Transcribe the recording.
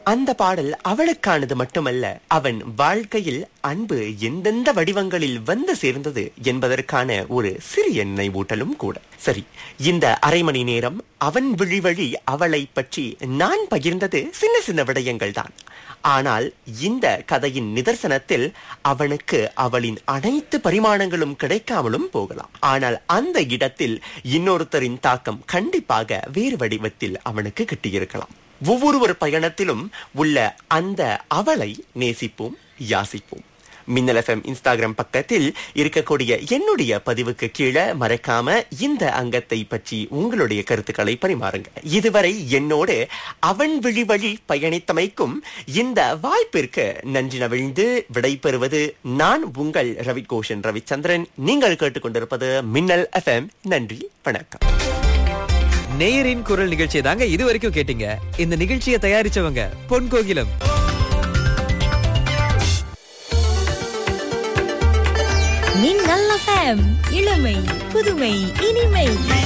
அந்த பாடல் அவளுக்கானது மட்டுமல்ல அவன் வாழ்க்கையில் அன்பு எந்தெந்த வடிவங்களில் வந்து சேர்ந்தது என்பதற்கான ஒரு சிறிய நினைவூட்டலும் கூட சரி இந்த அரை மணி நேரம் அவன் விழி வழி அவளை பற்றி நான் பகிர்ந்தது சின்ன சின்ன விடயங்கள் தான் ஆனால் இந்த கதையின் நிதர்சனத்தில் அவனுக்கு அவளின் அனைத்து பரிமாணங்களும் கிடைக்காமலும் போகலாம் ஆனால் அந்த இடத்தில் இன்னொருத்தரின் தாக்கம் கண்டிப்பாக வேறு வடிவத்தில் அவனுக்கு கிட்டியிருக்கலாம் ஒவ்வொருவர் பயணத்திலும் உள்ள அந்த அவளை நேசிப்போம் யாசிப்போம் மின்னல் எஃப்எம் இன்ஸ்டாகிராம் பக்கத்தில் இருக்கக்கூடிய என்னுடைய பதிவுக்கு கீழே மறக்காம இந்த அங்கத்தை பற்றி உங்களுடைய கருத்துக்களை பரிமாறுங்க இதுவரை என்னோடு அவன் விழி வழி பயணித்தமைக்கும் இந்த வாய்ப்பிற்கு நன்றி நவிழ்ந்து விடைபெறுவது நான் உங்கள் ரவி கோஷன் ரவிச்சந்திரன் நீங்கள் கேட்டுக்கொண்டிருப்பது மின்னல் எஃப்எம் நன்றி வணக்கம் நேயரின் குரல் நிகழ்ச்சியை தாங்க இது வரைக்கும் கேட்டீங்க இந்த நிகழ்ச்சியை தயாரிச்சவங்க பொன் கோகிலம் மின்னல் எஃப்எம் இளமை புதுமை இனிமை